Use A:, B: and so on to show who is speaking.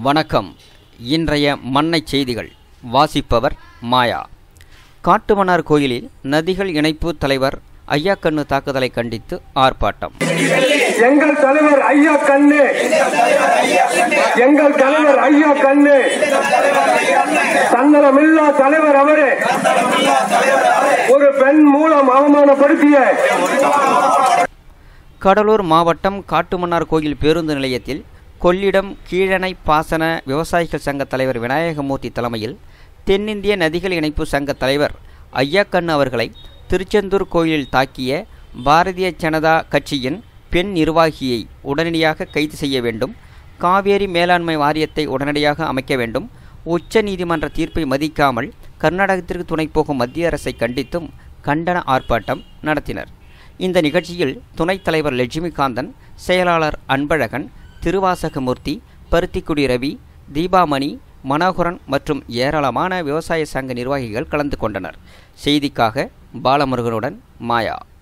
A: வணக்கம் இன்றைய மண்ணை செய்திகள் வாசிப்பவர் மாயா காட்டுமன்னார் கோயிலில் நதிகள் இணைப்பு தலைவர் ஐயாக்கண்ணு தாக்குதலை கண்டித்து ஆர்ப்பாட்டம்
B: எங்கள் தலைவர் ஐயா கண்ணு எங்கள் தலைவர் ஐயா கண்ணு தன்னலமில்லா தலைவர் அவரே ஒரு பெண் மூலம் அவமானப்படுத்திய
A: கடலூர் மாவட்டம் காட்டுமன்னார் கோயில் பேருந்து நிலையத்தில் கொள்ளிடம் கீழணை பாசன விவசாயிகள் சங்க தலைவர் விநாயகமூர்த்தி தலைமையில் தென்னிந்திய நதிகள் இணைப்பு சங்க தலைவர் ஐயாக்கண்ணு அவர்களை திருச்செந்தூர் கோயிலில் தாக்கிய பாரதிய ஜனதா கட்சியின் பெண் நிர்வாகியை உடனடியாக கைது செய்ய வேண்டும் காவேரி மேலாண்மை வாரியத்தை உடனடியாக அமைக்க வேண்டும் உச்ச நீதிமன்ற தீர்ப்பை மதிக்காமல் கர்நாடகத்திற்கு துணை போகும் மத்திய அரசை கண்டித்தும் கண்டன ஆர்ப்பாட்டம் நடத்தினர் இந்த நிகழ்ச்சியில் துணைத் தலைவர் லட்சுமிகாந்தன் செயலாளர் அன்பழகன் திருவாசகமூர்த்தி பருத்திக்குடி ரவி தீபாமணி மனோகரன் மற்றும் ஏராளமான விவசாய சங்க நிர்வாகிகள் கலந்து கொண்டனர் செய்திக்காக பாலமுருகனுடன் மாயா